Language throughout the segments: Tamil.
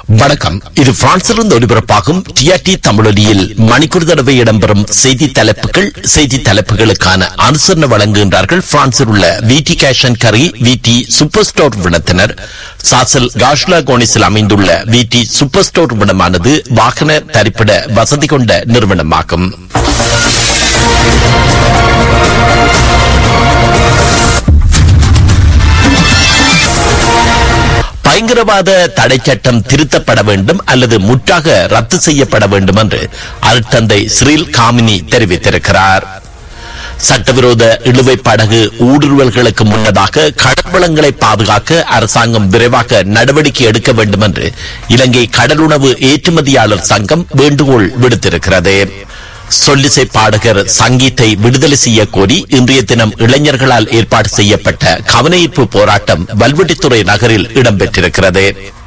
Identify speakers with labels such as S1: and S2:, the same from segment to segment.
S1: வணக்கம் இது பிரான்சிலிருந்து ஒலிபரப்பாகும் டிஆர்டி தமிழொலியில் மணிக்கூர் தடவை இடம்பெறும் செய்தி தலைப்புகள் செய்தி தலைப்புகளுக்கான அனுசரணை வழங்குகின்றார்கள் பிரான்சில் உள்ள விடி கேஷன் கரி விடி சூப்பர் ஸ்டோர் விடத்தினர் சாசல் காஷ்லா கோனிஸில் அமைந்துள்ள விடி சூப்பர் ஸ்டோர் விடமானது வாகன தரிப்பிட வசதி கொண்ட நிறுவனமாகும் பயங்கரவாத தடை சட்டம் திருத்தப்பட வேண்டும் அல்லது முற்றாக ரத்து செய்யப்பட வேண்டும் என்று அருட்தந்தை ஸ்ரீல் காமினி தெரிவித்திருக்கிறார் சட்டவிரோத இழுவை படகு ஊடுருவல்களுக்கு முன்னதாக கடல்வளங்களை பாதுகாக்க அரசாங்கம் விரைவாக நடவடிக்கை எடுக்க வேண்டும் என்று இலங்கை கடலுணவு ஏற்றுமதியாளர் சங்கம் வேண்டுகோள் விடுத்திருக்கிறது சொல்லிசை பாடகர் சங்கீத்தை விடுதலை செய்ய கோரி இன்றைய தினம் இளைஞர்களால் ஏற்பாடு செய்யப்பட்ட கவனஈர்ப்பு போராட்டம் வல்வெட்டித்துறை நகரில் இடம்பெற்றிருக்கிறது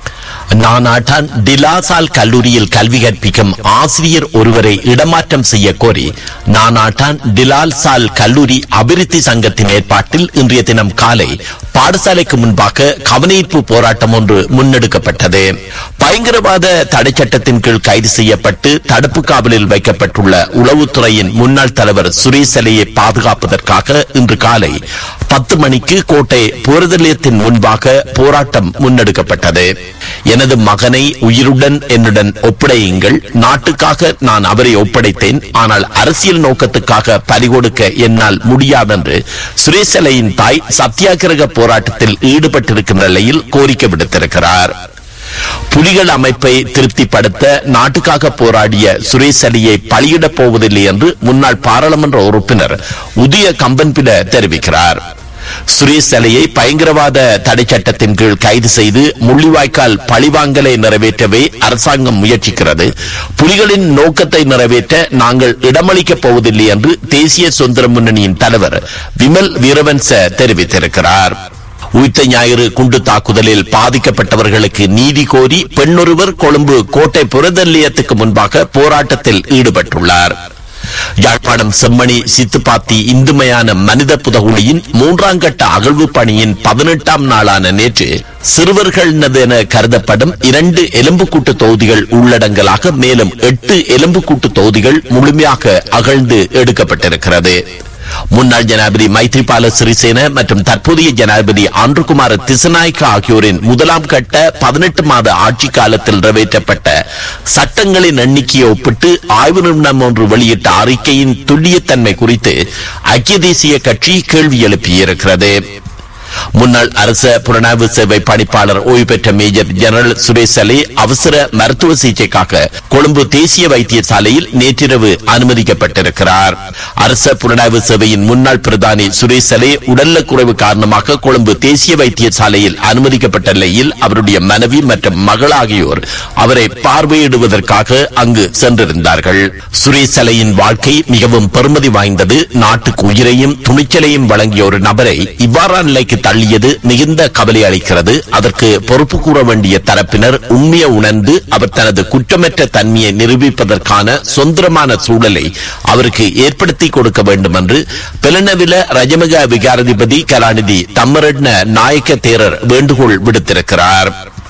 S1: நானாட்டான் டிலாசால் கல்லூரியில் கல்வி கற்பிக்கும் ஆசிரியர் ஒருவரை இடமாற்றம் செய்ய கோரி நானாட்டான் டிலால்சால் கல்லூரி அபிவிருத்தி சங்கத்தின் ஏற்பாட்டில் இன்றைய தினம் காலை பாடசாலைக்கு முன்பாக கவனஈர்ப்பு போராட்டம் ஒன்று முன்னெடுக்கப்பட்டது பயங்கரவாத தடை சட்டத்தின் கீழ் கைது செய்யப்பட்டு தடுப்பு காவலில் வைக்கப்பட்டுள்ள உளவுத்துறையின் முன்னாள் தலைவர் சுரேஷ் அலையை பாதுகாப்பதற்காக இன்று காலை பத்து மணிக்கு கோட்டை போர் நிலையத்தின் முன்பாக போராட்டம் முன்னெடுக்கப்பட்டது எனது மகனை உயிருடன் என்னுடன் ஒப்படையுங்கள் நாட்டுக்காக நான் அவரை ஒப்படைத்தேன் ஆனால் அரசியல் நோக்கத்துக்காக பறிகொடுக்க என்னால் முடியாதென்று சுரேஷ் அலையின் தாய் சத்தியாகிரக போராட்டத்தில் ஈடுபட்டிருக்கின்ற நிலையில் கோரிக்கை விடுத்திருக்கிறார் புலிகள் அமைப்பை திருப்திப்படுத்த நாட்டுக்காக போராடிய சுரேஷ் அலியை பலியிடப் போவதில்லை என்று முன்னாள் பாராளுமன்ற உறுப்பினர் உதய கம்பன்பில தெரிவிக்கிறார் சுரேஷ் அலையை பயங்கரவாத தடை சட்டத்தின் கீழ் கைது செய்து முள்ளிவாய்க்கால் பழிவாங்கலை நிறைவேற்றவே அரசாங்கம் முயற்சிக்கிறது புலிகளின் நோக்கத்தை நிறைவேற்ற நாங்கள் இடமளிக்கப் போவதில்லை என்று தேசிய சுதந்திர முன்னணியின் தலைவர் விமல் வீரவன்ச தெரிவித்திருக்கிறார் உயிர்த்த ஞாயிறு குண்டு தாக்குதலில் பாதிக்கப்பட்டவர்களுக்கு நீதி கோரி பெண்ணொருவர் கொழும்பு கோட்டை புரதல்லியத்துக்கு முன்பாக போராட்டத்தில் ஈடுபட்டுள்ளார் யாழ்ப்பாணம் செம்மணி சித்துப்பாத்தி இந்துமையான மனித புதகுழியின் மூன்றாம் கட்ட அகழ்வு பணியின் பதினெட்டாம் நாளான நேற்று சிறுவர்களென கருதப்படும் இரண்டு எலும்புக்கூட்டு தொகுதிகள் உள்ளடங்கலாக மேலும் எட்டு எலும்புக்கூட்டு தொகுதிகள் முழுமையாக அகழ்ந்து எடுக்கப்பட்டிருக்கிறது முன்னாள் ஜனாதிபதி மைத்ரிபால சிறிசேன மற்றும் தற்போதைய ஜனாதிபதி ஆண்டுகுமார திசநாயக்க ஆகியோரின் முதலாம் கட்ட பதினெட்டு மாத ஆட்சி காலத்தில் நிறைவேற்றப்பட்ட சட்டங்களின் எண்ணிக்கையை ஒப்பிட்டு ஆய்வு நிறுவனம் ஒன்று வெளியிட்ட அறிக்கையின் துல்லியத்தன்மை குறித்து ஐக்கிய தேசிய கட்சி கேள்வி எழுப்பியிருக்கிறது முன்னாள் அரச புலனாய்வு சேவை பணிப்பாளர் ஓய்வு பெற்ற மேஜர் ஜெனரல் சுரேஷ் அலி அவசர மருத்துவ சிகிச்சைக்காக கொழும்பு தேசிய வைத்தியசாலையில் நேற்றிரவு அனுமதிக்கப்பட்டிருக்கிறார் அரச புலனாய்வு சேவையின் முன்னாள் பிரதானி சுரேஷ் அலி உடல்நல குறைவு காரணமாக கொழும்பு தேசிய வைத்தியசாலையில் அனுமதிக்கப்பட்ட நிலையில் அவருடைய மனைவி மற்றும் மகள் ஆகியோர் அவரை பார்வையிடுவதற்காக அங்கு சென்றிருந்தார்கள் சுரேஷ் அலையின் வாழ்க்கை மிகவும் பெருமதி வாய்ந்தது நாட்டுக்கு உயிரையும் துணிச்சலையும் வழங்கிய ஒரு நபரை இவ்வாறான நிலைக்கு தள்ளியது மிகுந்த கவலை அளிக்கிறது அதற்கு பொறுப்பு கூற வேண்டிய தரப்பினர் உண்மையை உணர்ந்து அவர் தனது குற்றமற்ற தன்மையை நிரூபிப்பதற்கான சொந்தமான சூழலை அவருக்கு ஏற்படுத்தி கொடுக்க வேண்டும் என்று பிளனவில ரஜமக விகாரதிபதி கலாநிதி தம்மரட்ன நாயக்க தேரர் வேண்டுகோள் விடுத்திருக்கிறார்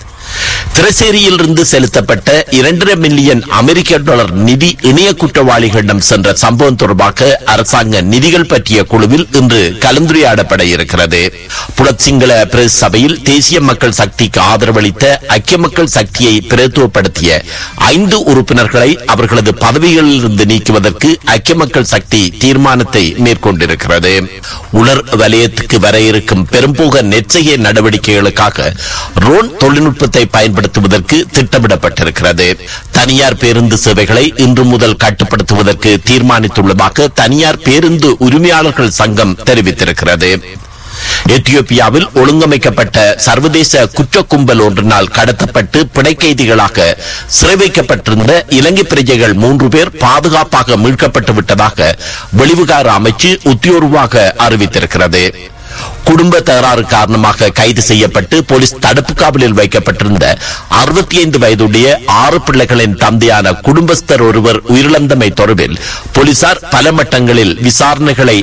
S1: திரசேரியில் இருந்து செலுத்தப்பட்ட இரண்டரை மில்லியன் அமெரிக்க டாலர் நிதி இணைய குற்றவாளிகளிடம் சென்ற சம்பவம் தொடர்பாக அரசாங்க நிதிகள் பற்றிய குழுவில் இன்று கலந்துரையாடப்பட இருக்கிறது புலச்சிங்கள பிரஸ் சபையில் தேசிய மக்கள் சக்திக்கு ஆதரவளித்த ஐக்கிய மக்கள் சக்தியை பிரதித்துவப்படுத்திய ஐந்து உறுப்பினர்களை அவர்களது பதவிகளில் இருந்து நீக்குவதற்கு ஐக்கிய மக்கள் சக்தி தீர்மானத்தை மேற்கொண்டிருக்கிறது உலர் வலயத்துக்கு வர இருக்கும் பெரும்போக நெச்சைய நடவடிக்கைகளுக்காக ரோன் தொழில்நுட்பத்தை பயன்படுத்துவதற்கு திட்டமிடப்பட்டிருக்கிறது தனியார் பேருந்து சேவைகளை இன்று முதல் கட்டுப்படுத்துவதற்கு தீர்மானித்துள்ளதாக தனியார் பேருந்து உரிமையாளர்கள் சங்கம் தெரிவித்திருக்கிறது எத்தியோப்பியாவில் ஒழுங்கமைக்கப்பட்ட சர்வதேச குற்ற கும்பல் ஒன்றினால் கடத்தப்பட்டு பிணைக்கைதிகளாக சிறை வைக்கப்பட்டிருந்த இலங்கை பிரஜைகள் மூன்று பேர் பாதுகாப்பாக மீட்கப்பட்டு விட்டதாக வெளிவிகார அமைச்சு உத்தியோர்வாக அறிவித்திருக்கிறது குடும்ப தகராறு காரணமாக கைது செய்யப்பட்டு போலீஸ் தடுப்பு காவலில் வைக்கப்பட்டிருந்த அறுபத்தி ஐந்து வயதுடைய ஆறு பிள்ளைகளின் தந்தையான குடும்பஸ்தர் ஒருவர் உயிரிழந்தமை தொடர்பில் போலீசார் பல மட்டங்களில் விசாரணைகளை